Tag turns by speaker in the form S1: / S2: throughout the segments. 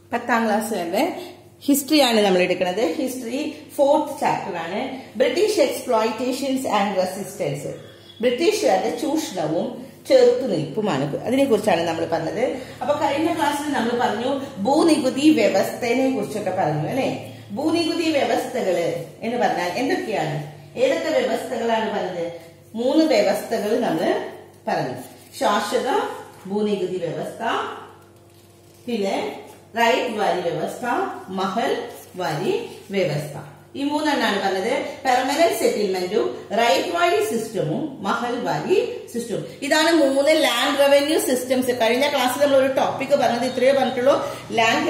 S1: പത്താം ക്ലാസ്സിലെ ഹിസ്റ്ററിയാണ് നമ്മൾ എടുക്കുന്നത് ഹിസ്റ്ററി ഫോർത്ത് ചാപ്റ്റർ ആണ് ബ്രിട്ടീഷ് എക്സ്പ്ലോയിറ്റേഷൻസ് ആൻഡ് റെസിസ്റ്റൻസ് ബ്രിട്ടീഷുകാരുടെ ചൂഷണവും ചെറുത്തുനിൽപ്പുമാണ് അതിനെ കുറിച്ചാണ് നമ്മൾ പറഞ്ഞത് അപ്പൊ കഴിഞ്ഞ ക്ലാസ്സിൽ നമ്മൾ പറഞ്ഞു ഭൂനികുതി വ്യവസ്ഥയെ കുറിച്ചൊക്കെ പറഞ്ഞു അല്ലെ ഭൂനികുതി വ്യവസ്ഥകള് എന്ന് പറഞ്ഞാൽ എന്തൊക്കെയാണ് ഏതൊക്കെ വ്യവസ്ഥകളാണ് പറഞ്ഞത് മൂന്ന് വ്യവസ്ഥകൾ നമ്മൾ പറഞ്ഞു ശാശ്വത ഭൂനികുതി വ്യവസ്ഥ പിന്നെ റൈറ്റ് വാരി വ്യവസ്ഥ മഹൽ വാരി വ്യവസ്ഥ ഈ മൂന്നെണ്ണാണ് പറഞ്ഞത് പെർമനന്റ് സെറ്റിൽമെന്റും റൈറ്റ് വാരി സിസ്റ്റമും മഹൽ വാരി സിസ്റ്റവും ഇതാണ് മൂന്ന് ലാൻഡ് റവന്യൂ സിസ്റ്റംസ് കഴിഞ്ഞ ക്ലാസ്സിൽ നമ്മൾ ഒരു ടോപ്പിക് പറഞ്ഞത് ഇത്രയേ പറഞ്ഞിട്ടുള്ളൂ ലാൻഡ്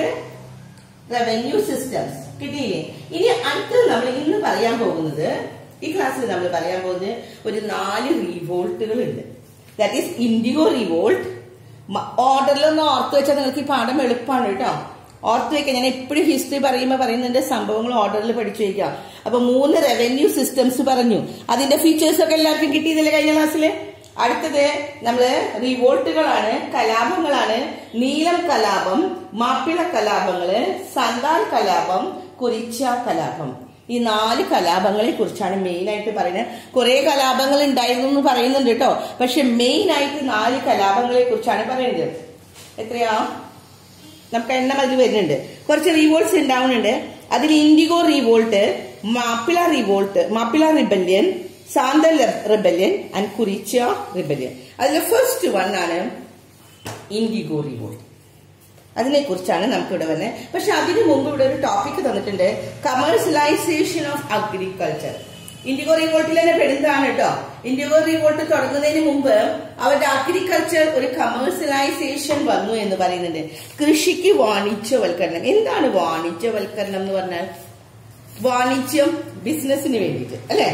S1: റവന്യൂ സിസ്റ്റംസ് കിട്ടിയില്ലേ ഇനി അടുത്തത് നമ്മൾ ഇന്ന് പറയാൻ പോകുന്നത് ഈ ക്ലാസ്സിൽ നമ്മൾ പറയാൻ പോകുന്നത് ഒരു നാല് റീവോൾട്ടുകൾ ഉണ്ട് ദാറ്റ് ഈസ് ഇൻഡിഗോ റിവോൾട്ട് ഓർഡറിലൊന്ന് ഓർത്ത് വെച്ചാൽ നിങ്ങൾക്ക് ഈ പാഠം എളുപ്പമാണ് കേട്ടോ ഓർത്ത് വെക്കാൻ ഞാൻ എപ്പോഴും ഹിസ്റ്ററി പറയുമ്പോൾ പറയുന്നതിന്റെ സംഭവങ്ങൾ ഓർഡറിൽ പഠിച്ചു വയ്ക്കുക അപ്പൊ മൂന്ന് റവന്യൂ സിസ്റ്റംസ് പറഞ്ഞു അതിന്റെ ഫീച്ചേഴ്സ് ഒക്കെ എല്ലാവർക്കും കിട്ടിയതില്ലേ കഴിഞ്ഞ ക്ലാസ്സിൽ അടുത്തത് നമ്മള് റിവോൾട്ടുകളാണ് കലാപങ്ങളാണ് നീലം കലാപം മാപ്പിള കലാപങ്ങള് സന്താൽ കലാപം കുരിച്ച കലാപം ഈ നാല് കലാപങ്ങളെ കുറിച്ചാണ് മെയിൻ ആയിട്ട് പറയുന്നത് കുറെ കലാപങ്ങൾ ഉണ്ടായിരുന്നു എന്ന് പറയുന്നുണ്ട് കേട്ടോ പക്ഷെ മെയിൻ ആയിട്ട് നാല് കലാപങ്ങളെ കുറിച്ചാണ് പറയുന്നത് എത്രയാ നമുക്ക് എണ്ണം അതിൽ വരുന്നുണ്ട് കുറച്ച് റീവോൾട്ട്സ് ഉണ്ടാവുന്നുണ്ട് അതിൽ indigo revolt Mappila revolt Mappila rebellion Santhal rebellion and Kurichya rebellion അതിൽ ഫസ്റ്റ് വൺ ആണ് ഇൻഡിഗോ റീവോൾട്ട് അതിനെ കുറിച്ചാണ് നമുക്ക് ഇവിടെ വരുന്നത് പക്ഷെ അതിനു മുമ്പ് ഇവിടെ ഒരു ടോപ്പിക് തന്നിട്ടുണ്ട് കമേഴ്സ്യലൈസേഷൻ ഓഫ് അഗ്രികൾച്ചർ ഇൻഡിഗോ റിവോൾട്ടിൽ തന്നെ പെടുന്നതാണ് കേട്ടോ ഇൻഡിഗോ റിവോൾട്ട് തുടങ്ങുന്നതിന് മുമ്പ് അവരുടെ അഗ്രികൾച്ചർ ഒരു കമേഴ്സ്യലൈസേഷൻ വന്നു എന്ന് പറയുന്നുണ്ട് കൃഷിക്ക് വാണിജ്യവൽക്കരണം എന്താണ് വാണിജ്യവൽക്കരണം എന്ന് പറഞ്ഞാൽ വാണിജ്യം ബിസിനസിന് വേണ്ടിയിട്ട് അല്ലെ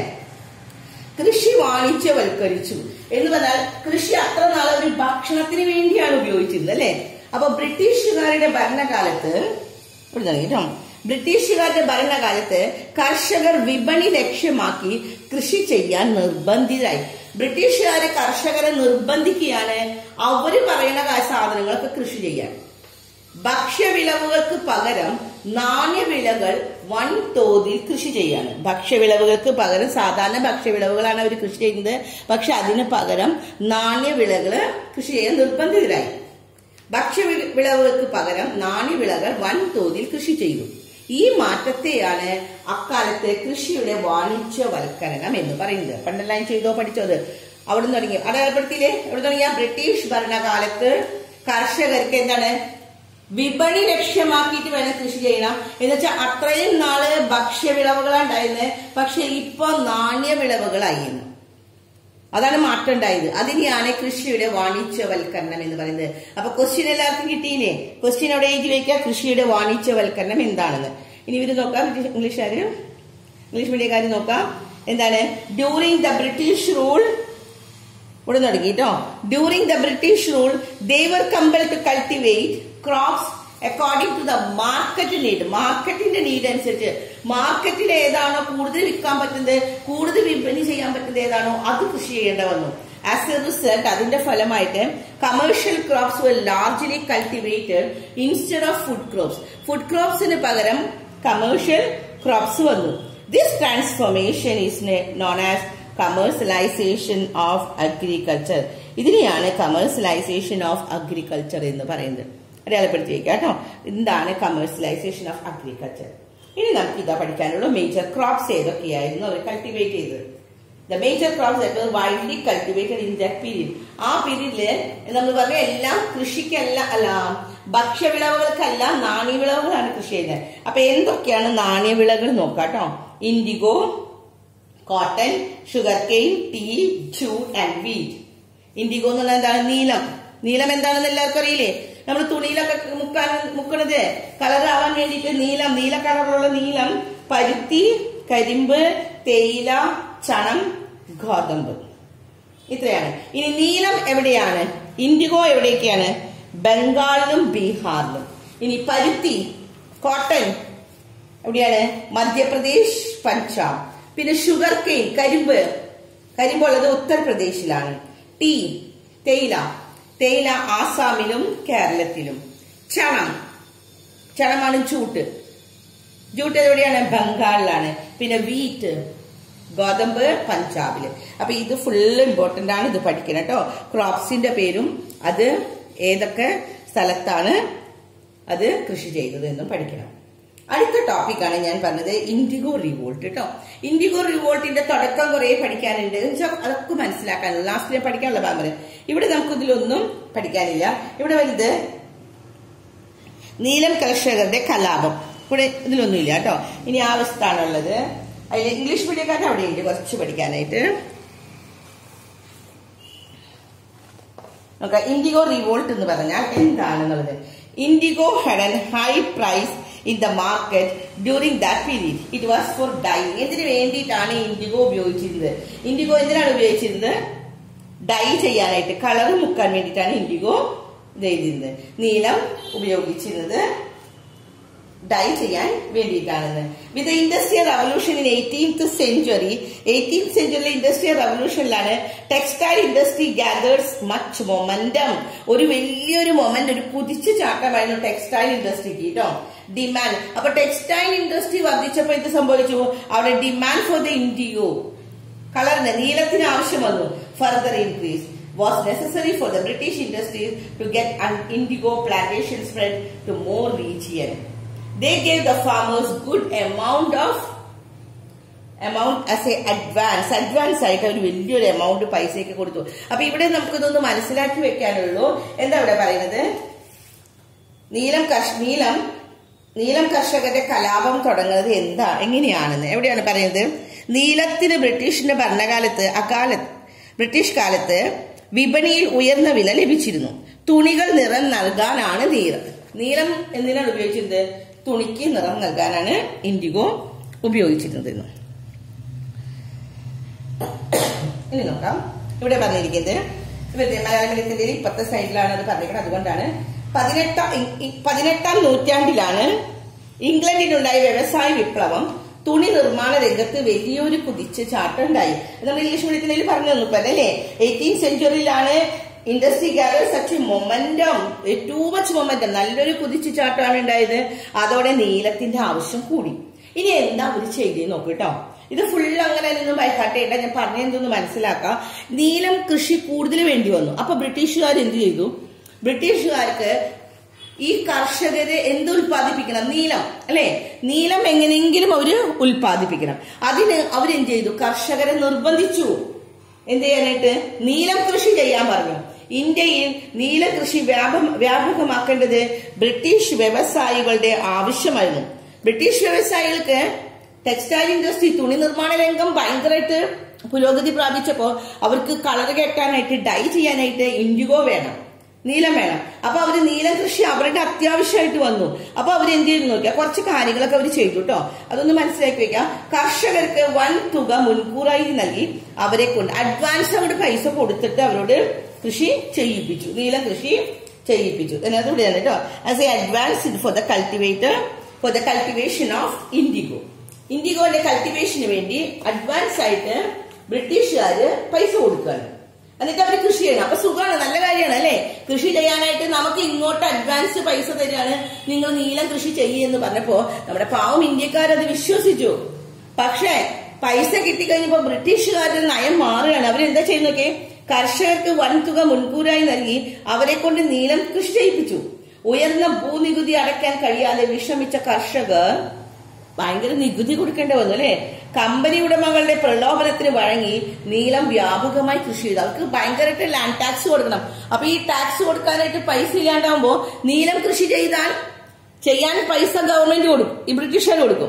S1: കൃഷി വാണിജ്യവൽക്കരിച്ചു എന്ന് പറഞ്ഞാൽ കൃഷി അത്ര നാളെ ഒരു ഭക്ഷണത്തിന് വേണ്ടിയാണ് ഉപയോഗിച്ചിരുന്നത് അല്ലെ അപ്പൊ ബ്രിട്ടീഷുകാരുടെ ഭരണകാലത്ത് ഇവിടെ തുടങ്ങിട്ടോ ബ്രിട്ടീഷുകാരുടെ ഭരണകാലത്ത് കർഷകർ വിപണി ലക്ഷ്യമാക്കി കൃഷി ചെയ്യാൻ നിർബന്ധിതരായി ബ്രിട്ടീഷുകാരെ കർഷകരെ നിർബന്ധിക്കുകയാണ് അവര് പറയുന്ന സാധനങ്ങളൊക്കെ കൃഷി ചെയ്യാൻ ഭക്ഷ്യവിളവുകൾക്ക് പകരം നാണ്യവിളകൾ വൻ തോതിൽ കൃഷി ചെയ്യാണ് ഭക്ഷ്യവിളവുകൾക്ക് പകരം സാധാരണ ഭക്ഷ്യവിളവുകളാണ് അവർ കൃഷി ചെയ്യുന്നത് പക്ഷെ അതിന് പകരം നാണ്യവിളകള് കൃഷി ചെയ്യാൻ നിർബന്ധിതരായി ഭക്ഷ്യവിളവുകൾക്ക് പകരം നാണ്യവിളകൾ വൻതോതിൽ കൃഷി ചെയ്തു ഈ മാറ്റത്തെയാണ് അക്കാലത്തെ കൃഷിയുടെ വാണിജ്യവൽക്കരണം എന്ന് പറയുന്നത് പണ്ടെല്ലാം ചെയ്തോ പഠിച്ചത് അവിടെ നിന്ന് തുടങ്ങി അടയാളപ്പെടുത്തിയില്ലേ അവിടെ തുടങ്ങിയ ബ്രിട്ടീഷ് ഭരണകാലത്ത് കർഷകർക്ക് എന്താണ് വിപണി ലക്ഷ്യമാക്കിയിട്ട് വേണം കൃഷി ചെയ്യണം എന്ന് വെച്ചാൽ അത്രയും നാള് ഭക്ഷ്യവിളവുകളുണ്ടായിരുന്നത് പക്ഷെ ഇപ്പൊ നാണ്യവിളവുകളായിരുന്നു അതാണ് മാറ്റം ഉണ്ടായത് അതിനെയാണ് കൃഷിയുടെ വാണിജ്യവൽക്കരണം എന്ന് പറയുന്നത് അപ്പൊ ക്വസ്റ്റ്യൻ എല്ലാവർക്കും കിട്ടിയില്ലേ ക്വസ്റ്റ്യൻ അവിടെ എഴുതി വയ്ക്കുക കൃഷിയുടെ വാണിജ്യവൽക്കരണം എന്താണെന്ന് ഇനി ഇവര് നോക്കാം ഇംഗ്ലീഷുകാര് ഇംഗ്ലീഷ് മീഡിയക്കാർ നോക്കാം എന്താണ് ഡ്യൂറിംഗ് ദ ബ്രിട്ടീഷ് റൂൾ ഇവിടെ തുടങ്ങി കേട്ടോ during the British rule they were compel to cultivate crops according to the market need മാർക്കറ്റിന്റെ നീഡ് അനുസരിച്ച് മാർക്കറ്റിൽ ഏതാണോ കൂടുതൽ വിൽക്കാൻ പറ്റുന്നത് കൂടുതൽ വിപണി ചെയ്യാൻ പറ്റുന്നത് ഏതാണോ അത് കൃഷി ചെയ്യേണ്ട വന്നു ആസ് എ റിസൾട്ട് അതിന്റെ ഫലമായിട്ട് commercial crops were largely cultivated instead of food crops food ക്രോപ്സിന് പകരം കമേഴ്ഷ്യൽ ക്രോപ്സ് വന്നു this transformation is known as commercialisation of agriculture ഇതിനെയാണ് കമേഴ്സ്യലൈസേഷൻ ഓഫ് അഗ്രികൾച്ചർ എന്ന് പറയുന്നത് അടയാളപ്പെടുത്തി വയ്ക്കുക കേട്ടോ എന്താണ് കമേഴ്സ്യലൈസേഷൻ ഓഫ് അഗ്രികൾച്ചർ ഇനി നമുക്ക് ഇതാ പഠിക്കാനുള്ള മേജർ ക്രോപ്സ് ഏതൊക്കെയായിരുന്നു അവർ കൾട്ടിവേറ്റ് ചെയ്തത് the major crops that widely cultivated in that period ആ പീരീഡില് നമ്മൾ പറഞ്ഞ എല്ലാം കൃഷിക്കല്ല അല്ല ഭക്ഷ്യവിളവുകൾക്കല്ല നാണ്യവിളവുകളാണ് കൃഷി ചെയ്യുന്നത് അപ്പൊ എന്തൊക്കെയാണ് നാണ്യവിളകൾ നോക്കാട്ടോ indigo cotton sugarcane tea jute and wheat indigo എന്ന് പറഞ്ഞാൽ എന്താണ് നീലം നീലം എന്താണെന്ന് എല്ലാവർക്കും അറിയില്ലേ നമ്മൾ തുണിയിലൊക്കെ മുക്കാൻ മുക്കണത് കളർ ആവാൻ വേണ്ടിയിട്ട് നീലം നീല കളറുള്ള നീലം പരുത്തി കരിമ്പ് തേയില ചണം ഗോതമ്പ് ഇത്രയാണ് ഇനി നീലം എവിടെയാണ് ഇൻഡിഗോ എവിടെയൊക്കെയാണ് ബംഗാളിലും ബീഹാറിലും ഇനി പരുത്തി കോട്ടൺ എവിടെയാണ് മധ്യപ്രദേശ് പഞ്ചാബ് പിന്നെ ഷുഗർ കെയിൻ കരിമ്പ് കരിമ്പുള്ളത് ഉത്തർപ്രദേശിലാണ് ടീ തേയില തേയില ആസാമിലും കേരളത്തിലും ചണം ചണമാണ് ചൂട്ട് ജൂട്ട് എവിടെയാണ് ബംഗാളിലാണ് പിന്നെ വീറ്റ് ഗോതമ്പ് പഞ്ചാബില് അപ്പൊ ഇത് ഫുള്ള് ഇമ്പോർട്ടന്റ് ആണ് ഇത് പഠിക്കണം കേട്ടോ ക്രോപ്സിന്റെ പേരും അത് ഏതൊക്കെ സ്ഥലത്താണ് അത് കൃഷി ചെയ്തത് എന്നും പഠിക്കണം അടുത്ത ടോപ്പിക്കാണ് ഞാൻ പറഞ്ഞത് ഇൻഡിഗോ റിവോൾട്ട് കേട്ടോ ഇൻഡിഗോ റിവോൾട്ടിന്റെ തുടക്കം കുറെ പഠിക്കാനുണ്ട് എന്ന് വെച്ചാൽ അതൊക്കെ മനസ്സിലാക്കാനുള്ള ലാസ്റ്റിലെ പഠിക്കാനുള്ള ഭാഗം ഇവിടെ നമുക്ക് ഇതിലൊന്നും പഠിക്കാനില്ല ഇവിടെ വലുത് നീലം കർഷകരുടെ കലാപം ഇവിടെ ഇതിലൊന്നുമില്ല കേട്ടോ ഇനി ആവശ്യത്താണുള്ളത് അതിൽ ഇംഗ്ലീഷ് മീഡിയക്കാരൻ അവിടെ ഉണ്ട് കുറച്ച് പഠിക്കാനായിട്ട് നോക്കാം ഇൻഡിഗോ റിവോൾട്ട് എന്ന് പറഞ്ഞാൽ എന്താണെന്നുള്ളത് indigo had an high price in the market during that period it was for dyeing എന്തിനു വേണ്ടിയിട്ടാണ് ഇൻഡിഗോ ഉപയോഗിച്ചിരുന്നത് ഇൻഡിഗോ എന്തിനാണ് ഉപയോഗിച്ചിരുന്നത് ഡൈ ചെയ്യാനായിട്ട് കളർ മുക്കാൻ വേണ്ടിയിട്ടാണ് ഇൻഡിഗോ ഇത് ചെയ്തിരുന്നത് നീലം ഉപയോഗിച്ചിരുന്നത് ഡൈ ചെയ്യാൻ വേണ്ടിയിട്ടാണെന്ന് with industrial revolution in eighteenth century eighteenth സെഞ്ചുറിയിലെ ഇൻഡസ്ട്രിയൽ റവല്യൂഷനിലാണ് textile industry gathers much momentum ഒരു വലിയൊരു മൊമെന്റ് ഒരു കുതിച്ചു ചാട്ടമായിരുന്നു ടെക്സ്റ്റൈൽ ഇൻഡസ്ട്രിക്ക് കേട്ടോ ഡിമാൻഡ് അപ്പൊ ടെക്സ്റ്റൈൽ ഇൻഡസ്ട്രി വർദ്ധിച്ചപ്പോൾ എന്ത് സംഭവിച്ചു അവിടെ ഡിമാൻഡ് ഫോർ ദ ഇൻഡിഗോ കളറിന് നീലത്തിന് ആവശ്യം വന്നു further increase was necessary for the British industries to get an indigo plantation spread to more region. They gave the farmers good amount of amount as a advance advance ആയിട്ട് ഒരു വലിയൊരു amount പൈസയൊക്കെ കൊടുത്തു അപ്പൊ ഇവിടെ നമുക്ക് ഇതൊന്ന് മനസ്സിലാക്കി വെക്കാനുള്ളൂ എന്താ ഇവിടെ പറയുന്നത് നീലം കർഷ നീലം നീലം കർഷകരുടെ കലാപം തുടങ്ങുന്നത് എന്താ എങ്ങനെയാണെന്ന് എവിടെയാണ് പറയുന്നത് നീലത്തിന് ബ്രിട്ടീഷിന്റെ ഭരണകാലത്ത് അക്കാലത്ത് ബ്രിട്ടീഷ് കാലത്ത് വിപണിയിൽ ഉയർന്ന വില ലഭിച്ചിരുന്നു തുണികൾ നിറം നൽകാനാണ് നീലം നീലം എന്തിനാണ് ഉപയോഗിച്ചിരുന്നത് തുണിക്ക് നിറം നൽകാനാണ് ഇൻഡിഗോ ഉപയോഗിച്ചിരുന്നത് ഇനി നോക്കാം ഇവിടെ പറഞ്ഞിരിക്കുന്നത് ഇവരുടെ മലയാള മീഡിയത്തിന്റെ ഇപ്പത്തെ സൈഡിലാണ് അത് പറഞ്ഞിരിക്കുന്നത് അതുകൊണ്ടാണ് പതിനെട്ടാം പതിനെട്ടാം നൂറ്റാണ്ടിലാണ് ഇംഗ്ലണ്ടിലുണ്ടായ വ്യവസായ വിപ്ലവം തുണി നിർമ്മാണ രംഗത്ത് വലിയൊരു കുതിച്ച് ചാട്ടം ഉണ്ടായി നമ്മൾ ഇംഗ്ലീഷ് മീഡിയത്തിൽ പറഞ്ഞു തന്നു ഇപ്പൊ അല്ലേ എയ്റ്റീൻ സെഞ്ചുറിയിലാണ് industry gallery such momentum too much momentum നല്ലൊരു കുതിച്ചു ചാട്ടമാണ് ഉണ്ടായത് അതോടെ നീലത്തിന്റെ ആവശ്യം കൂടി ഇനി എന്താ അവർ ചെയ്തേ നോക്കൂ കേട്ടോ ഇത് ഫുൾ അങ്ങനെ ഒന്നും ബൈഹാർട്ട് ചെയ്യണ്ട ഞാൻ പറഞ്ഞെന്തൊന്ന് മനസ്സിലാക്കാം നീലം കൃഷി കൂടുതൽ വേണ്ടി വന്നു അപ്പൊ ബ്രിട്ടീഷുകാർ എന്ത് ചെയ്തു ബ്രിട്ടീഷുകാർക്ക് ഈ കർഷകര് എന്ത് ഉൽപ്പാദിപ്പിക്കണം നീലം അല്ലെ നീലം എങ്ങനെയെങ്കിലും അവര് ഉൽപ്പാദിപ്പിക്കണം അതിന് അവരെന്ത് ചെയ്തു കർഷകരെ നിർബന്ധിച്ചു എന്ത് ചെയ്യാനായിട്ട് നീലം കൃഷി ചെയ്യാൻ പറഞ്ഞു ഇന്ത്യയിൽ നീല കൃഷി വ്യാപ വ്യാപകമാക്കേണ്ടത് ബ്രിട്ടീഷ് വ്യവസായികളുടെ ആവശ്യമായിരുന്നു ബ്രിട്ടീഷ് വ്യവസായികൾക്ക് ടെക്സ്റ്റൈൽ ഇൻഡസ്ട്രി തുണി നിർമ്മാണ രംഗം ഭയങ്കരമായിട്ട് പുരോഗതി പ്രാപിച്ചപ്പോ അവർക്ക് കളർ കെട്ടാനായിട്ട് ഡൈ ചെയ്യാനായിട്ട് ഇൻഡിഗോ വേണം നീലം വേണം അപ്പൊ അവര് നീലം കൃഷി അവരുടെ അത്യാവശ്യമായിട്ട് വന്നു അപ്പൊ അവർ എന്ത് ചെയ്തു നോക്കിയാൽ കുറച്ച് കാര്യങ്ങളൊക്കെ അവർ ചെയ്തു കേട്ടോ അതൊന്ന് മനസ്സിലാക്കി വെക്കാം കർഷകർക്ക് വൻ തുക മുൻകൂറായി നൽകി അവരെ കൊണ്ട് അഡ്വാൻസ് അങ്ങോട്ട് പൈസ കൊടുത്തിട്ട് അവരോട് കൃഷി ചെയ്യിപ്പിച്ചു നീലം കൃഷി ചെയ്യിപ്പിച്ചു അതിനകത്തൂടെയാണ് കേട്ടോ as a advance for the cultivator for the cultivation of indigo ഇൻഡിഗോന്റെ കൾട്ടിവേഷന് വേണ്ടി അഡ്വാൻസ് ആയിട്ട് ബ്രിട്ടീഷുകാര് പൈസ കൊടുക്കുകയാണ് എന്നിട്ട് അവർ കൃഷി ചെയ്യണം അപ്പൊ സുഖമാണ് നല്ല കാര്യമാണ് അല്ലെ കൃഷി ചെയ്യാനായിട്ട് നമുക്ക് ഇങ്ങോട്ട് അഡ്വാൻസ് പൈസ തരികയാണ് നിങ്ങൾ നീലം കൃഷി ചെയ്യുമെന്ന് പറഞ്ഞപ്പോ നമ്മുടെ പാവം ഇന്ത്യക്കാരത് വിശ്വസിച്ചു പക്ഷേ പൈസ കിട്ടിക്കഴിഞ്ഞപ്പോ ബ്രിട്ടീഷുകാരുടെ നയം മാറുകയാണ് അവരെന്താ ചെയ്യുന്നൊക്കെ കർഷകർക്ക് വൻതുക മുൻകൂറായി നൽകി അവരെ കൊണ്ട് നീലം കൃഷി ചെയ്യിപ്പിച്ചു ഉയർന്ന ഭൂനികുതി അടയ്ക്കാൻ കഴിയാതെ വിഷമിച്ച കർഷകർ ഭയങ്കര നികുതി കൊടുക്കേണ്ടി വന്നു അല്ലെ കമ്പനി ഉടമകളുടെ പ്രലോഭനത്തിന് വഴങ്ങി നീലം വ്യാപകമായി കൃഷി ചെയ്തു അവർക്ക് ഭയങ്കരമായിട്ട് ലാൻഡ് ടാക്സ് കൊടുക്കണം അപ്പൊ ഈ ടാക്സ് കൊടുക്കാനായിട്ട് പൈസ ഇല്ലാണ്ടാവുമ്പോ നീലം കൃഷി ചെയ്താൽ ചെയ്യാൻ പൈസ ഗവൺമെന്റ് കൊടുക്കും ഈ ബ്രിട്ടീഷുകാർ കൊടുക്കും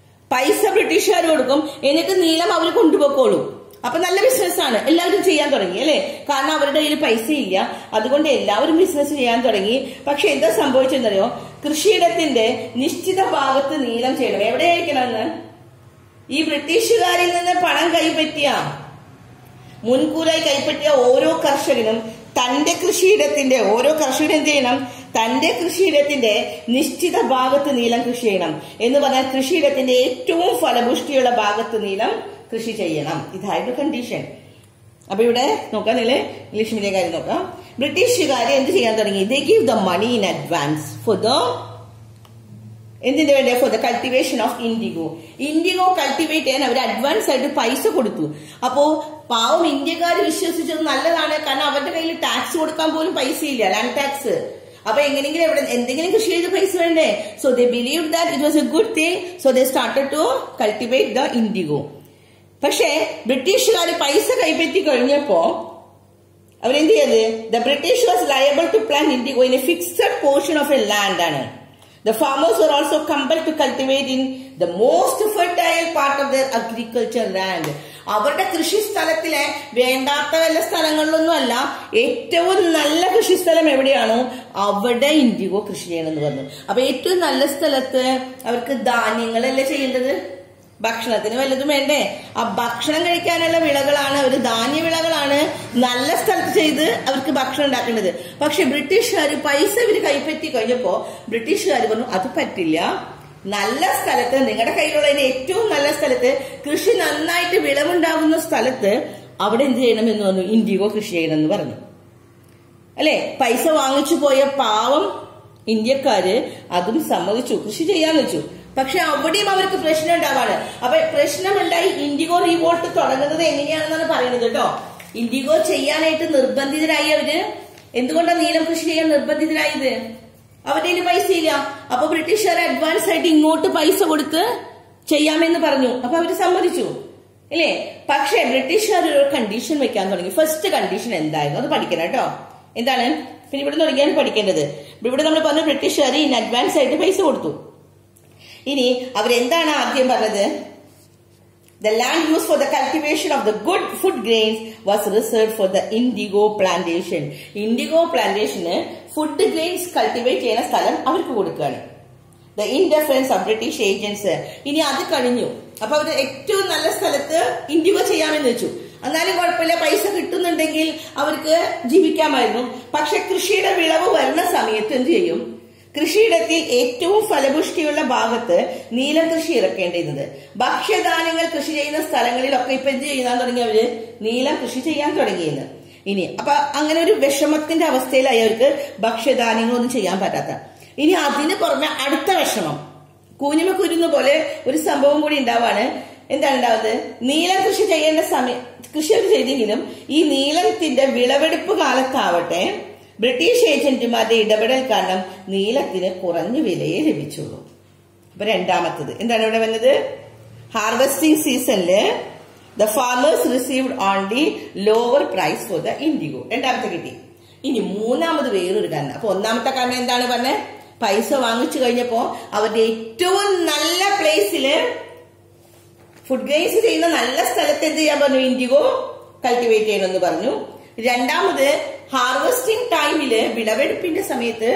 S1: പൈസ ബ്രിട്ടീഷുകാർ കൊടുക്കും എന്നിട്ട് നീലം അവർ കൊണ്ടുപോക്കോളും അപ്പൊ നല്ല ബിസിനസ്സാണ് എല്ലാവരും ചെയ്യാൻ തുടങ്ങി അല്ലെ കാരണം അവരുടെ കയ്യിൽ പൈസ ഇല്ല അതുകൊണ്ട് എല്ലാവരും ബിസിനസ് ചെയ്യാൻ തുടങ്ങി പക്ഷെ എന്താ സംഭവിച്ചെന്നറിയോ കൃഷിയിടത്തിന്റെ നിശ്ചിത ഭാഗത്ത് നീലം ചെയ്യണം എവിടെയായിരിക്കണമെന്ന് ഈ ബ്രിട്ടീഷുകാരിൽ നിന്ന് പണം കൈപ്പറ്റിയ മുൻകൂറായി കൈപ്പറ്റിയ ഓരോ കർഷകനും തന്റെ കൃഷിയിടത്തിന്റെ ഓരോ കർഷകനും എന്ത് ചെയ്യണം തന്റെ കൃഷിയിടത്തിന്റെ നിശ്ചിത ഭാഗത്ത് നീലം കൃഷി ചെയ്യണം എന്ന് പറഞ്ഞാൽ കൃഷിയിടത്തിന്റെ ഏറ്റവും ഫലപുഷ്ടിയുള്ള ഭാഗത്ത് നീലം കൃഷി ചെയ്യണം ഇതായിരുന്നു കണ്ടീഷൻ അപ്പൊ ഇവിടെ നോക്കാം നിങ്ങൾ ഇംഗ്ലീഷ് മീഡിയം കാര്യം നോക്കാം ബ്രിട്ടീഷുകാർ എന്ത് ചെയ്യാൻ തുടങ്ങി they give the money in advance for the എന്തിന്റെ വേണ്ടി for the cultivation of indigo indigo cultivate ചെയ്യാൻ അവർ അഡ്വാൻസ് ആയിട്ട് പൈസ കൊടുത്തു അപ്പോ പാവം ഇന്ത്യക്കാർ വിശ്വസിച്ചത് നല്ലതാണ് കാരണം അവരുടെ കയ്യിൽ ടാക്സ് കൊടുക്കാൻ പോലും പൈസ ഇല്ല ലാൻഡ് ടാക്സ് അപ്പൊ എങ്ങനെയെങ്കിലും എവിടെ എന്തെങ്കിലും കൃഷി ചെയ്ത് പൈസ വേണ്ടേ so they believe that it was a good thing so they started to cultivate the indigo പക്ഷേ ബ്രിട്ടീഷുകാർ പൈസ കൈപ്പറ്റി കഴിഞ്ഞപ്പോ അവരെന്ത് ചെയ്തത് the British was liable to plan indigo in a fixed portion of a land ആണ് the farmers were also compel to cultivate in the most fertile part of their agriculture land അവരുടെ കൃഷി സ്ഥലത്തിലെ വേണ്ടാത്ത വല്ല സ്ഥലങ്ങളിലൊന്നും അല്ല ഏറ്റവും നല്ല കൃഷി സ്ഥലം എവിടെയാണോ അവിടെ ഇൻഡിഗോ കൃഷി ചെയ്യണമെന്ന് പറഞ്ഞു അപ്പൊ ഏറ്റവും നല്ല സ്ഥലത്ത് അവർക്ക് ധാന്യങ്ങളല്ലേ ചെയ്യേണ്ടത് ഭക്ഷണത്തിന് വല്ലതും വേണ്ടേ ആ ഭക്ഷണം കഴിക്കാനുള്ള വിളകളാണ് അവർ ധാന്യവിളകളാണ് നല്ല സ്ഥലത്ത് ചെയ്ത് അവർക്ക് ഭക്ഷണം ഉണ്ടാക്കേണ്ടത് പക്ഷെ ബ്രിട്ടീഷുകാർ പൈസ ഇവര് കൈപ്പറ്റി കഴിഞ്ഞപ്പോ ബ്രിട്ടീഷുകാർ പറഞ്ഞു അത് പറ്റില്ല നല്ല സ്ഥലത്ത് നിങ്ങളുടെ കയ്യിലുള്ളതിന് ഏറ്റവും നല്ല സ്ഥലത്ത് കൃഷി നന്നായിട്ട് വിളവുണ്ടാകുന്ന സ്ഥലത്ത് അവിടെ എന്ത് ചെയ്യണം എന്ന് പറഞ്ഞു ഇൻഡിഗോ കൃഷി ചെയ്യണം എന്ന് പറഞ്ഞു അല്ലെ പൈസ വാങ്ങിച്ചു പോയ പാവം ഇന്ത്യക്കാര് അതും സമ്മതിച്ചു കൃഷി ചെയ്യാന്ന് വെച്ചു പക്ഷെ അവിടെയും അവർക്ക് പ്രശ്നം ഉണ്ടാവാണ് അപ്പൊ പ്രശ്നമുണ്ടായി ഇൻഡിഗോ റീവോൾട്ട് തുടങ്ങുന്നത് എങ്ങനെയാണെന്നാണ് പറയുന്നത് കേട്ടോ ഇൻഡിഗോ ചെയ്യാനായിട്ട് നിർബന്ധിതരായി അവര് എന്തുകൊണ്ടാണ് നീലം കൃഷി ചെയ്യാൻ നിർബന്ധിതരായത് അവരുടെ കയ്യിൽ പൈസ ഇല്ല അപ്പൊ ബ്രിട്ടീഷുകാർ അഡ്വാൻസ് ആയിട്ട് ഇങ്ങോട്ട് പൈസ കൊടുത്ത് ചെയ്യാമെന്ന് പറഞ്ഞു അപ്പൊ അവര് സമ്മതിച്ചു ഇല്ലേ പക്ഷേ ബ്രിട്ടീഷുകാർ ഒരു കണ്ടീഷൻ വെക്കാൻ തുടങ്ങി ഫസ്റ്റ് കണ്ടീഷൻ എന്തായിരുന്നു അത് പഠിക്കണം കേട്ടോ എന്താണ് പിന്നെ ഇവിടെ തുടങ്ങിയാണ് പഠിക്കേണ്ടത് ഇവിടെ നമ്മൾ പറഞ്ഞു ബ്രിട്ടീഷുകാർ ഇൻ അഡ്വാൻസ് ആയിട്ട് പൈസ കൊടുത്തു ഇനി അവരെന്താണ് ആദ്യം പറഞ്ഞത് The land used for the cultivation of the good food grains was reserved for the indigo plantation. Indigo plantation food grains cultivate ചെയ്യുന്ന സ്ഥലം അവർക്ക് കൊടുക്കുകയാണ് the indifference of British agents ഇനി അത് കഴിഞ്ഞു അപ്പൊ അവർ ഏറ്റവും നല്ല സ്ഥലത്ത് ഇൻഡിഗോ ചെയ്യാമെന്ന് വെച്ചു എന്നാലും കുഴപ്പമില്ല പൈസ കിട്ടുന്നുണ്ടെങ്കിൽ അവർക്ക് ജീവിക്കാമായിരുന്നു പക്ഷെ കൃഷിയുടെ വിളവ് വരുന്ന സമയത്ത് എന്ത് ചെയ്യും കൃഷിയിടത്തിൽ ഏറ്റവും ഫലപുഷ്ടിയുള്ള ഭാഗത്ത് നീലം കൃഷി ഇറക്കേണ്ടിരുന്നത് ഭക്ഷ്യധാന്യങ്ങൾ കൃഷി ചെയ്യുന്ന സ്ഥലങ്ങളിലൊക്കെ ഇപ്പൊ എന്ത് ചെയ്യാൻ തുടങ്ങി അവര് നീലം കൃഷി ചെയ്യാൻ തുടങ്ങിയെന്ന് ഇനി അപ്പൊ അങ്ങനെ ഒരു വിഷമത്തിന്റെ അവസ്ഥയിലായി അവർക്ക് ഭക്ഷ്യധാന്യങ്ങളൊന്നും ചെയ്യാൻ പറ്റാത്ത ഇനി അതിന് പുറമെ അടുത്ത വിഷമം കൂഞ്ഞുമ കുരുന്ന പോലെ ഒരു സംഭവം കൂടി ഉണ്ടാവാണ് എന്താണ് ഉണ്ടാവുന്നത് നീലം കൃഷി ചെയ്യേണ്ട സമയം കൃഷി അവർ ചെയ്തെങ്കിലും ഈ നീലത്തിന്റെ വിളവെടുപ്പ് കാലത്താവട്ടെ ബ്രിട്ടീഷ് ഏജന്റുമാരുടെ ഇടപെടൽ കാരണം നീലത്തിന് കുറഞ്ഞ വിലയെ ലഭിച്ചുള്ളൂ അപ്പൊ രണ്ടാമത്തത് എന്താണ് ഇവിടെ വന്നത് ഹാർവെസ്റ്റിംഗ് സീസണില് the farmers received on the lower price for the indigo രണ്ടാമത്തെ കിട്ടി ഇനി മൂന്നാമത് വേറൊരു കാരണം അപ്പൊ ഒന്നാമത്തെ കാരണം എന്താണ് പറഞ്ഞത് പൈസ വാങ്ങിച്ചു കഴിഞ്ഞപ്പോ അവരുടെ ഏറ്റവും നല്ല പ്ലേസില് ഫുഡ് ഗ്രെയിൻസ് ചെയ്യുന്ന നല്ല സ്ഥലത്ത് എന്ത് ചെയ്യാൻ പറഞ്ഞു ഇൻഡിഗോ കൾട്ടിവേറ്റ് ചെയ്യണമെന്ന് പറഞ്ഞു രണ്ടാമത് ഹാർവെസ്റ്റിംഗ് ടൈമില് വിളവെടുപ്പിന്റെ സമയത്ത്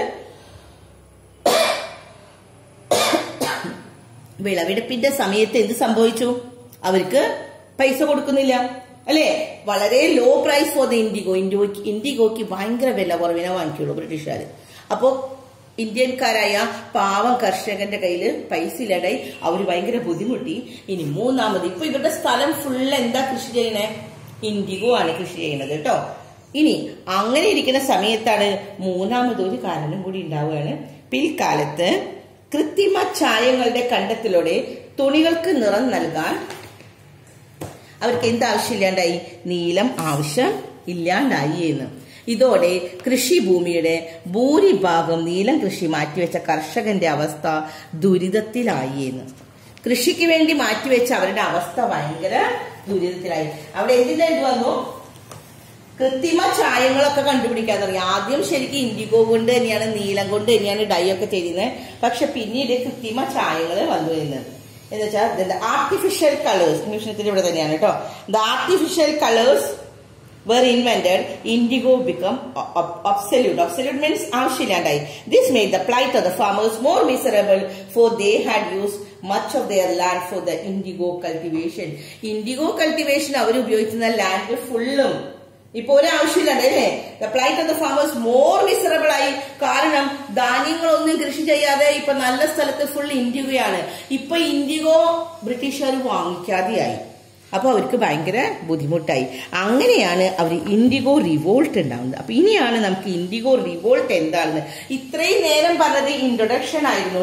S1: വിളവെടുപ്പിന്റെ സമയത്ത് എന്ത് സംഭവിച്ചു അവർക്ക് പൈസ കൊടുക്കുന്നില്ല അല്ലെ വളരെ low price for the indigo ഇൻഡിഗോക്ക് ഇൻഡിഗോക്ക് ഭയങ്കര വില കുറവിനെ വാങ്ങിക്കുള്ളൂ ബ്രിട്ടീഷുകാർ അപ്പോ ഇന്ത്യൻകാരായ പാവം കർഷകന്റെ കയ്യിൽ പൈസ ഇല്ലാണ്ടായി അവർ ഭയങ്കര ബുദ്ധിമുട്ടി ഇനി മൂന്നാമത് ഇപ്പൊ ഇവരുടെ സ്ഥലം ഫുൾ എന്താ കൃഷി ചെയ്യണേ ഇൻഡിഗോ ആണ് കൃഷി ചെയ്യുന്നത് കേട്ടോ ഇനി അങ്ങനെ ഇരിക്കുന്ന സമയത്താണ് മൂന്നാമതൊരു കാരണം കൂടി ഉണ്ടാവുകയാണ് പിൽക്കാലത്ത് കൃത്രിമ ചായങ്ങളുടെ കണ്ടെത്തലോടെ തുണികൾക്ക് നിറം നൽകാൻ അവർക്ക് എന്ത് ആവശ്യമില്ലാണ്ടായി നീലം ആവശ്യം ഇല്ലാണ്ടായി എന്ന് ഇതോടെ കൃഷിഭൂമിയുടെ ഭൂരിഭാഗം നീലം കൃഷി മാറ്റിവെച്ച കർഷകന്റെ അവസ്ഥ ദുരിതത്തിലായി എന്ന് കൃഷിക്ക് വേണ്ടി മാറ്റിവെച്ച അവരുടെ അവസ്ഥ ഭയങ്കര ദുരിതത്തിലായി അവിടെ എന്തിനാ ഇത് വന്നു കൃത്രിമ ചായങ്ങളൊക്കെ കണ്ടുപിടിക്കാൻ തുടങ്ങി ആദ്യം ശരിക്കും ഇൻഡിഗോ കൊണ്ട് തന്നെയാണ് നീലം കൊണ്ട് തന്നെയാണ് ഡൈ ഒക്കെ ചെയ്യുന്നത് പക്ഷെ പിന്നീട് കൃത്രിമ ചായങ്ങൾ വന്നു വരുന്നത് എന്ന് വെച്ചാൽ ആർട്ടിഫിഷ്യൽ കളേഴ്സ് നിമിഷത്തിൽ ഇവിടെ തന്നെയാണ് കേട്ടോ the artificial colours were invented, indigo become obsolete. Obsolete means ആവശ്യമില്ലാണ്ടായി This made the plight of the farmers more miserable for they had used much of their land for the indigo cultivation. Indigo cultivation അവർ ഉപയോഗിക്കുന്ന land ഫുള്ളും ഇപ്പൊ ഒരാവശ്യമില്ലാണ്ട് അല്ലേ the plight of the farmers more miserable ആയി കാരണം ധാന്യങ്ങളൊന്നും കൃഷി ചെയ്യാതെ ഇപ്പൊ നല്ല സ്ഥലത്ത് ഫുൾ ഇൻഡിഗോയാണ് ഇപ്പൊ ഇൻഡിഗോ ബ്രിട്ടീഷുകാർ വാങ്ങിക്കാതെയായി അപ്പൊ അവർക്ക് ഭയങ്കര ബുദ്ധിമുട്ടായി അങ്ങനെയാണ് അവർ ഇൻഡിഗോ റിവോൾട്ട് ഉണ്ടാവുന്നത് അപ്പൊ ഇനിയാണ് നമുക്ക് ഇൻഡിഗോ റിവോൾട്ട് എന്താണെന്ന് ഇത്രയും നേരം പറഞ്ഞത് ഇൻട്രൊഡക്ഷൻ ആയിരുന്നു കേട്ടോ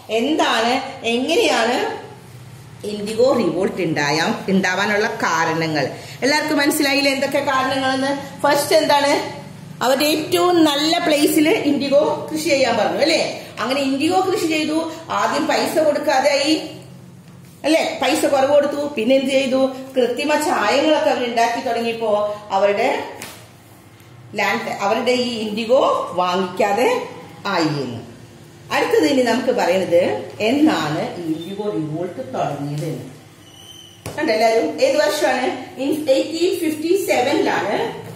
S1: എന്താണ് എങ്ങനെയാണ് ഇൻഡിഗോ റിവോൾട്ട് ഉണ്ടായാം ഉണ്ടാവാനുള്ള കാരണങ്ങൾ എല്ലാവർക്കും മനസ്സിലായില്ലേ എന്തൊക്കെ കാരണങ്ങളെന്ന് ഫസ്റ്റ് എന്താണ് അവരുടെ ഏറ്റവും നല്ല പ്ലേസിൽ ഇൻഡിഗോ കൃഷി ചെയ്യാൻ പറഞ്ഞു അല്ലേ അങ്ങനെ ഇൻഡിഗോ കൃഷി ചെയ്തു ആദ്യം പൈസ കൊടുക്കാതെയായി അല്ലെ പൈസ കുറവ് കൊടുത്തു പിന്നെ എന്ത് ചെയ്തു കൃത്രിമ ചായങ്ങളൊക്കെ അവർ ഉണ്ടാക്കി തുടങ്ങിയപ്പോ അവരുടെ ലാൻഡ് അവരുടെ ഈ ഇൻഡിഗോ വാങ്ങിക്കാതെ ആയി എന്ന് അടുത്തത് ഇനി നമുക്ക് പറയുന്നത് എന്നാണ് ഈ ഇൻഡിഗോ റിവോൾട്ട് തുടങ്ങിയത് എന്ന് കണ്ടോ എല്ലാവരും ഏത് വർഷമാണ് എയ്റ്റീൻ ഫിഫ്റ്റി സെവനിലാണ്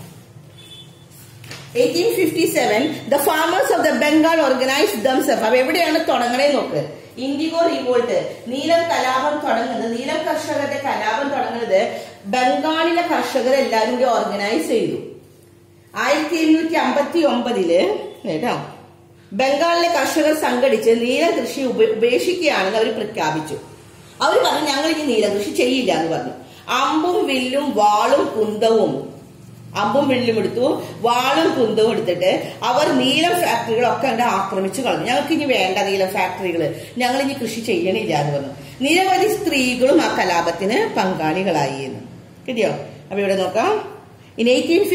S1: 1857 the farmers of the bengal organized themselves അപ്പൊ എവിടെയാണ് തുടങ്ങണേ നോക്ക് ഇൻഡിഗോ റിവോൾട്ട് നീലം കലാപം തുടങ്ങുന്നത് നീലം കർഷകരുടെ കലാപം തുടങ്ങുന്നത് ബംഗാളിലെ കർഷകർ എല്ലാവരും കൂടി ഓർഗനൈസ് ചെയ്തു ആയിരത്തി എണ്ണൂറ്റി അമ്പത്തി ഒമ്പതില് കേട്ടോ ബംഗാളിലെ കർഷകർ സംഘടിച്ച് നീലം കൃഷി ഉപ- ഉപേക്ഷിക്കുകയാണെന്ന് അവർ പ്രഖ്യാപിച്ചു അവർ പറഞ്ഞു ഞങ്ങൾ ഇനി നീലം കൃഷി ചെയ്യില്ല എന്ന് പറഞ്ഞു അമ്പും വില്ലും വാളും കുന്തവും അമ്പും വില്ലും എടുത്തു വാളും കുന്തവും എടുത്തിട്ട് അവർ നീലം ഫാക്ടറികളൊക്കെ കണ്ട് ആക്രമിച്ചു കളഞ്ഞു ഞങ്ങൾക്ക് ഇനി വേണ്ട നീലം ഫാക്ടറികൾ ഞങ്ങൾ ഇനി കൃഷി ചെയ്യണില്ല എന്ന് പറഞ്ഞു നിരവധി സ്ത്രീകളും ആ കലാപത്തിന് പങ്കാളികളായി എന്ന് കിട്ടിയോ അപ്പൊ ഇവിടെ നോക്കാം In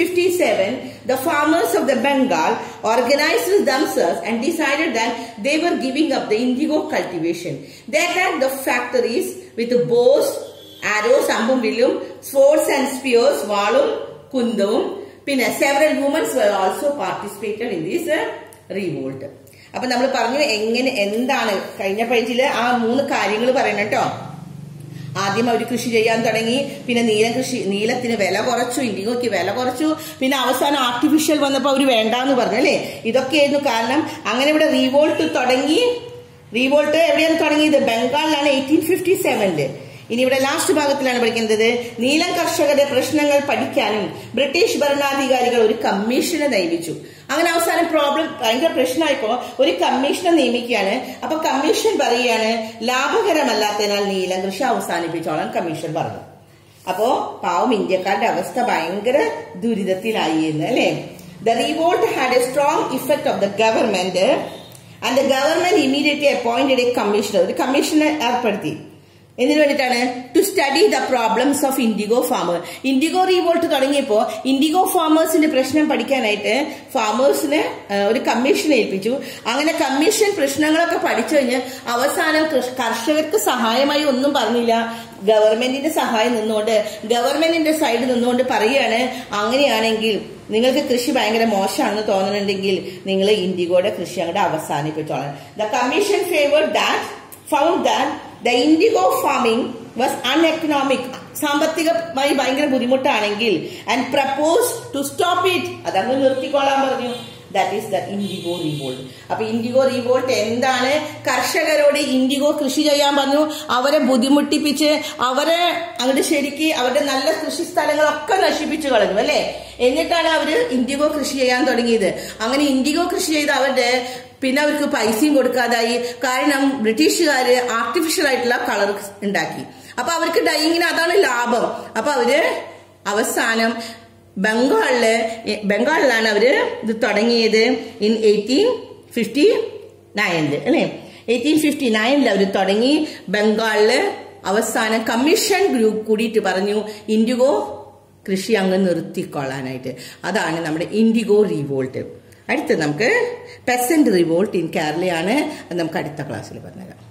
S1: 1857, the farmers of the Bengal organized themselves and decided that they were giving up the indigo cultivation. They attacked the factories with bows, arrows, അമ്പും വില്ലും swords and spears, വാളും കുന്തവും പിന്നെ several women were also participated in this uh, revolt. അപ്പൊ നമ്മൾ പറഞ്ഞു എങ്ങനെ എന്താണ് കഴിഞ്ഞ പേജില് ആ മൂന്ന് കാര്യങ്ങൾ പറയണം കേട്ടോ ആദ്യം അവർ കൃഷി ചെയ്യാൻ തുടങ്ങി പിന്നെ നീലം കൃഷി നീലത്തിന് വില കുറച്ചു ഇൻഡിഗോയ്ക്ക് വില കുറച്ചു പിന്നെ അവസാനം ആർട്ടിഫിഷ്യൽ വന്നപ്പോൾ അവർ വേണ്ടാന്ന് പറഞ്ഞു അല്ലേ ഇതൊക്കെയായിരുന്നു കാരണം അങ്ങനെ ഇവിടെ റീവോൾട്ട് തുടങ്ങി റീവോൾട്ട് എവിടെയാണ് തുടങ്ങിയത് ബംഗാളിലാണ് എയ്റ്റീൻ ഫിഫ്റ്റി സെവനില് ഇനി ഇവിടെ ലാസ്റ്റ് ഭാഗത്തിലാണ് പഠിക്കുന്നത് നീലം കർഷകരുടെ പ്രശ്നങ്ങൾ പഠിക്കാനും ബ്രിട്ടീഷ് ഭരണാധികാരികൾ ഒരു കമ്മീഷനെ നിയമിച്ചു അങ്ങനെ അവസാനം പ്രോബ്ലം ഭയങ്കര പ്രശ്നമായപ്പോ ഒരു കമ്മീഷനെ നിയമിക്കുകയാണ് അപ്പൊ കമ്മീഷൻ പറയുകയാണ് ലാഭകരമല്ലാത്തതിനാൽ നീലം കൃഷി അവസാനിപ്പിച്ചോളാൻ കമ്മീഷൻ പറഞ്ഞു അപ്പോ പാവം ഇന്ത്യക്കാരുടെ അവസ്ഥ ഭയങ്കര ദുരിതത്തിലായി എന്ന് അല്ലെ the revolt had a strong effect of the government and the government immediately appointed a commissioner ഒരു കമ്മീഷനെ ഏർപ്പെടുത്തി എന്തിനു വേണ്ടിയിട്ടാണ് to study the problems of indigo farmer indigo revolt തുടങ്ങിയപ്പോ ഇൻഡിഗോ ഫാമേഴ്സിന്റെ പ്രശ്നം പഠിക്കാനായിട്ട് ഫാമേഴ്സിന് ഒരു കമ്മീഷൻ ഏൽപ്പിച്ചു അങ്ങനെ കമ്മീഷൻ പ്രശ്നങ്ങളൊക്കെ പഠിച്ചു കഴിഞ്ഞ് അവസാനം കൃഷ്- കർഷകർക്ക് സഹായമായി ഒന്നും പറഞ്ഞില്ല ഗവൺമെന്റിന്റെ സഹായം നിന്നുകൊണ്ട് ഗവൺമെന്റിന്റെ സൈഡ് നിന്നുകൊണ്ട് പറയുകയാണ് അങ്ങനെയാണെങ്കിൽ നിങ്ങൾക്ക് കൃഷി ഭയങ്കര മോശമാണെന്ന് തോന്നുന്നുണ്ടെങ്കിൽ നിങ്ങൾ ഇൻഡിഗോയുടെ കൃഷി അങ്ങോട്ട് അവസാനിപ്പിച്ചോളാം the commission favour that found that the indigo farming was uneconomic സാമ്പത്തികമായി ഭയങ്കര ബുദ്ധിമുട്ടാണെങ്കിൽ and propose to stop it അതങ്ങ് നിർത്തിക്കൊള്ളാൻ പറഞ്ഞു that is the indigo revolt അപ്പൊ ഇൻഡിഗോ റിവോൾട്ട് എന്താണ് കർഷകരോട് ഇൻഡിഗോ കൃഷി ചെയ്യാൻ പറഞ്ഞു അവരെ ബുദ്ധിമുട്ടിപ്പിച്ച് അവരെ അങ്ങോട്ട് ശരിക്ക് അവരുടെ നല്ല കൃഷി സ്ഥലങ്ങളൊക്കെ നശിപ്പിച്ചു കളഞ്ഞു അല്ലെ എന്നിട്ടാണ് അവര് ഇൻഡിഗോ കൃഷി ചെയ്യാൻ തുടങ്ങിയത് അങ്ങനെ ഇൻഡിഗോ കൃഷി ചെയ്ത് അവരുടെ പിന്നെ അവർക്ക് പൈസയും കൊടുക്കാതായി കാരണം ബ്രിട്ടീഷുകാര് ആർട്ടിഫിഷ്യൽ ആയിട്ടുള്ള കളർ ഉണ്ടാക്കി അപ്പൊ അവർക്ക് ഡൈയിങ്ങിന് അതാണ് ലാഭം അപ്പൊ അവര് അവസാനം ബംഗാളില് ബംഗാളിലാണ് അവര് ഇത് തുടങ്ങിയത് ഇൻ എയ്റ്റീൻ ഫിഫ്റ്റി നയനില് അല്ലേ എയ്റ്റീൻ ഫിഫ്റ്റി നയനിൽ അവർ തുടങ്ങി ബംഗാളില് അവസാനം കമ്മീഷൻ ഗ്രൂപ്പ് കൂടിയിട്ട് പറഞ്ഞു ഇൻഡിഗോ കൃഷി അങ്ങ് നിർത്തിക്കൊള്ളാനായിട്ട് അതാണ് നമ്മുടെ ഇൻഡിഗോ റിവോൾട്ട് അടുത്ത് നമുക്ക് പെസന്റ് റിവോൾട്ട് ഇൻ കേരളയാണ് അത് നമുക്ക് അടുത്ത ക്ലാസ്സിൽ പറഞ്ഞുതരാം